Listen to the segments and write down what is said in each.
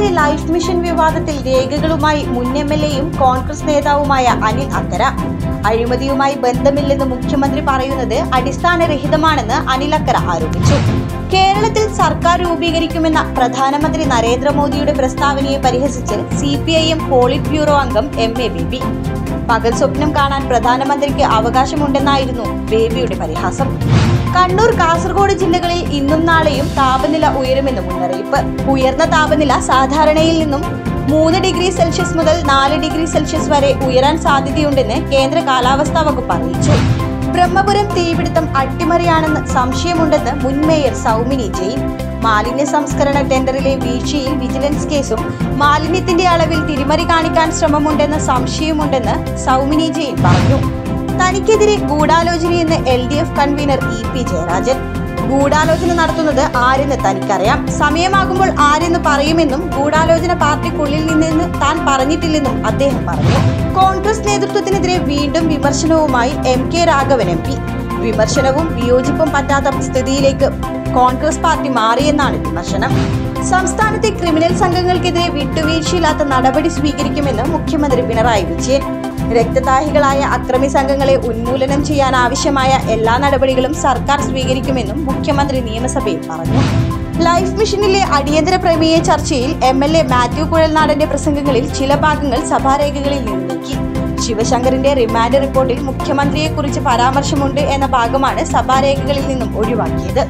C life mission വിവാദത്തിൽ രേഖകളുമായി മുൻ M L എയും കോൺഗ്രസ് നേതാവുമായ അനിൽ അക്കര അഴിമതിയുമായി ബന്ധമില്ലെന്ന് മുഖ്യമന്ത്രി പറയുന്നത് അടിസ്ഥാനരഹിതമാണെന്ന് അനിൽ അക്കര ആരോപിച്ചു കേരളത്തിൽ സർക്കാർ രൂപീകരിക്കുമെന്ന പ്രധാനമന്ത്രി നരേന്ദ്രമോദിയുടെ പ്രസ്താവനയെ പരിഹസിച്ച് C P I M polit bureau അംഗം എം എ ബേബി പകൽ സ്വപ്നം കാണാൻ പ്രധാനമന്ത്രിക്ക് അവകാശമുണ്ടെന്നായിരുന്നു ബേബിയുടെ പരിഹാസം കണ്ണൂർ കാസർഗോഡ് ജില്ലകളിൽ ഇന്നും നാളെയും താപനില ഉയരുമെന്ന് മുന്നറിയിപ്പ് ഉയർന്ന താപനില സാധാരണയിൽ നിന്നും മൂന്ന് ഡിഗ്രി സെൽഷ്യസ് മുതൽ നാല് ഡിഗ്രി സെൽഷ്യസ് വരെ ഉയരാൻ സാധ്യതയുണ്ടെന്ന് കേന്ദ്ര കാലാവസ്ഥാ വകുപ്പ് അറിയിച്ചു ബ്രഹ്മപുരം തീപിടുത്തം അട്ടിമറിയാണെന്ന് സംശയമുണ്ടെന്ന് മുൻ മേയർ സൗമിനി ജെയിൻ മാലിന്യ സംസ്കരണ ടെൻഡറിലെ വീഴ്ചയിൽ വിജിലൻസ് കേസും മാലിന്യത്തിന്റെ അളവിൽ തിരിമറി കാണിക്കാൻ ശ്രമമുണ്ടെന്ന സംശയമുണ്ടെന്ന് സൗമിനി ജെയിൻ പറഞ്ഞു തനിക്കെതിരെ ഗൂഢാലോചനയെന്ന് L D F convener E P Jayarajan ഗൂഢാലോചന നടത്തുന്നത് ആരെന്ന് തനിക്കറിയാം സമയമാകുമ്പോൾ ആരെന്ന് പറയുമെന്നും ഗൂഢാലോചന പാർട്ടിക്കുള്ളിൽ നിന്നെന്ന് താൻ പറഞ്ഞിട്ടില്ലെന്നും അദ്ദേഹം പറഞ്ഞു കോൺഗ്രസ് നേതൃത്വത്തിനെതിരെ വീണ്ടും വിമർശനവുമായി M K Raghavan M P വിമർശനവും വിയോജിപ്പും പറ്റാത്ത സ്ഥിതിയിലേക്ക് കോൺഗ്രസ് പാർട്ടി മാറിയെന്നാണ് വിമർശനം സംസ്ഥാനത്തെ ക്രിമിനൽ സംഘങ്ങൾക്കെതിരെ വിട്ടുവീഴ്ചയില്ലാത്ത നടപടി സ്വീകരിക്കുമെന്ന് മുഖ്യമന്ത്രി പിണറായി വിജയൻ രക്തദാഹികളായ അക്രമി സംഘങ്ങളെ ഉന്മൂലനം ചെയ്യാൻ ആവശ്യമായ എല്ലാ നടപടികളും സർക്കാർ സ്വീകരിക്കുമെന്നും മുഖ്യമന്ത്രി നിയമസഭയിൽ പറഞ്ഞു ലൈഫ് മിഷനിലെ അടിയന്തര പ്രമേയ ചർച്ചയിൽ എം എൽ എ മാത്യു കുഴൽനാടന്റെ പ്രസംഗങ്ങളിൽ ചില ഭാഗങ്ങൾ സഭാരേഖകളിൽ നിന്ന് നീക്കി ശിവശങ്കറിന്റെ റിമാൻഡ് റിപ്പോർട്ടിൽ മുഖ്യമന്ത്രിയെക്കുറിച്ച് പരാമർശമുണ്ട് എന്ന ഭാഗമാണ് സഭാരേഖകളിൽ നിന്നും ഒഴിവാക്കിയത്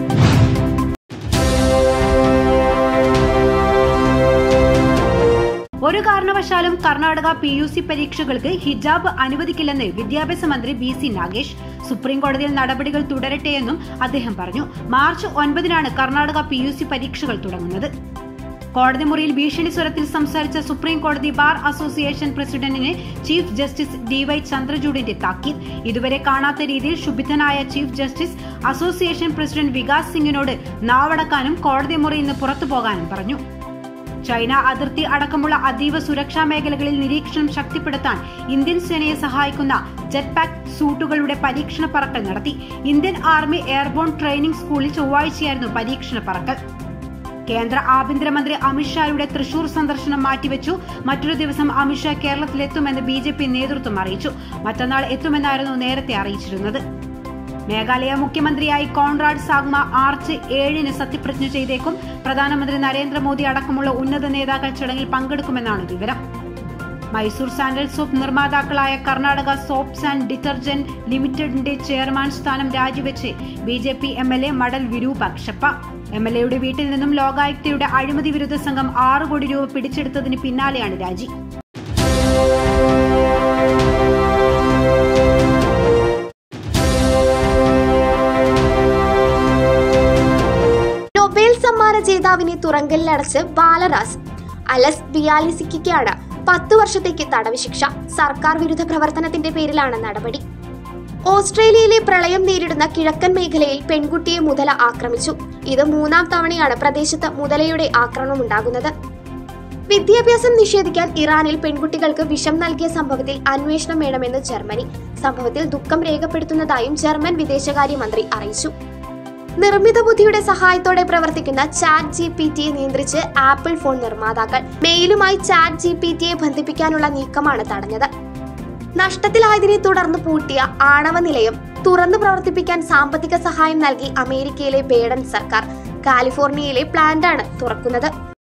ഒരു കാരണവശാലും കർണാടക പി യു സി പരീക്ഷകൾക്ക് ഹിജാബ് അനുവദിക്കില്ലെന്ന് വിദ്യാഭ്യാസ മന്ത്രി ബി സി നാഗേഷ് സുപ്രീം കോടതിയിൽ നടപടികൾ തുടരട്ടെയെന്നും അദ്ദേഹം പറഞ്ഞു മാർച്ച് ഒൻപതിനാണ് കർണാടക പി യു സി പരീക്ഷകൾ തുടങ്ങുന്നത് കോടതി മുറിയിൽ ഭീഷണി സ്വരത്തിൽ സംസാരിച്ച സുപ്രീം കോടതി ബാർ അസോസിയേഷൻ പ്രസിഡന്റിന് ചീഫ് ജസ്റ്റിസ് ഡി വൈ ചന്ദ്രചൂഡിന്റെ താക്കീത് ഇതുവരെ കാണാത്ത രീതിയിൽ ക്ഷുഭിതനായ chief justice association president Vikas സിംഗിനോട് നാവടക്കാനും കോടതി മുറിയിൽ നിന്ന് പുറത്തു പോകാനും പറഞ്ഞു ചൈന അതിർത്തി അടക്കമുള്ള അതീവ സുരക്ഷാ മേഖലകളിൽ നിരീക്ഷണം ശക്തിപ്പെടുത്താൻ ഇന്ത്യൻ സേനയെ സഹായിക്കുന്ന ജെറ്റ് പാക്ക് സൂട്ടുകളുടെ പരീക്ഷണ പറക്കൽ നടത്തി ഇന്ത്യൻ ആർമി എയർബോൺ ട്രെയിനിംഗ് സ്കൂളിൽ ചൊവ്വാഴ്ചയായിരുന്നു പരീക്ഷണ പറക്കൽ കേന്ദ്ര ആഭ്യന്തരമന്ത്രി അമിത്ഷായുടെ തൃശൂർ സന്ദർശനം മാറ്റിവെച്ചു മറ്റൊരു ദിവസം അമിത്ഷാ കേരളത്തിലെത്തുമെന്ന് ബി ജെ പി നേതൃത്വം അറിയിച്ചു മറ്റന്നാൾ എത്തുമെന്നായിരുന്നു നേരത്തെ അറിയിച്ചിരുന്നത് മേഘാലയ മുഖ്യമന്ത്രിയായി കോൺറാഡ് സാഗ്മ മാർച്ച് ഏഴിന് സത്യപ്രതിജ്ഞ ചെയ്തേക്കും പ്രധാനമന്ത്രി നരേന്ദ്രമോദി അടക്കമുള്ള ഉന്നത നേതാക്കൾ ചടങ്ങിൽ പങ്കെടുക്കുമെന്നാണ് വിവരം മൈസൂർ സാൻഡൽ സോപ്പ് നിർമ്മാതാക്കളായ കർണാടക സോപ്സ് ആൻഡ് ഡിറ്റർജന്റ് ലിമിറ്റഡിന്റെ ചെയർമാൻ സ്ഥാനം രാജിവെച്ച് B J P M L A Madal Virupakshappa M L എയുടെ വീട്ടിൽ നിന്നും ലോകായുക്തയുടെ അഴിമതി വിരുദ്ധ സംഘം ആറ് കോടി രൂപ പിടിച്ചെടുത്തതിന് പിന്നാലെയാണ് രാജി നൊബേൽ സമ്മാന ജേതാവിനെ തുറങ്കലിലടച്ച് ബാലറാസ് അലസ് ബിയാലിസിക്കാണ് പത്തു വർഷത്തേക്ക് തടവ് ശിക്ഷ സർക്കാർ വിരുദ്ധ പ്രവർത്തനത്തിന്റെ പേരിലാണ് നടപടി ഓസ്ട്രേലിയയിലെ പ്രളയം നേരിടുന്ന കിഴക്കൻ മേഖലയിൽ പെൺകുട്ടിയെ മുതല ആക്രമിച്ചു ഇത് മൂന്നാം തവണയാണ് പ്രദേശത്ത് മുതലയുടെ ആക്രമണം ഉണ്ടാകുന്നത് വിദ്യാഭ്യാസം നിഷേധിക്കാൻ ഇറാനിൽ പെൺകുട്ടികൾക്ക് വിഷം നൽകിയ സംഭവത്തിൽ അന്വേഷണം വേണമെന്ന് ജർമ്മനി സംഭവത്തിൽ ദുഃഖം രേഖപ്പെടുത്തുന്നതായും ജർമ്മൻ വിദേശകാര്യമന്ത്രി അറിയിച്ചു നിർമ്മിത ബുദ്ധിയുടെ സഹായത്തോടെ പ്രവർത്തിക്കുന്ന ചാറ്റ് ജി പി ടിയെ നിയന്ത്രിച്ച് ആപ്പിൾ ഫോൺ നിർമ്മാതാക്കൾ മെയിലുമായി ചാറ്റ് ജി പി ടിയെ ബന്ധിപ്പിക്കാനുള്ള നീക്കമാണ് തടഞ്ഞത് നഷ്ടത്തിലായതിനെ തുടർന്ന് പൂട്ടിയ ആണവ നിലയം തുറന്നു പ്രവർത്തിപ്പിക്കാൻ സാമ്പത്തിക സഹായം നൽകി അമേരിക്കയിലെ ബേഡൻ സർക്കാർ കാലിഫോർണിയയിലെ പ്ലാന്റാണ് തുറക്കുന്നത്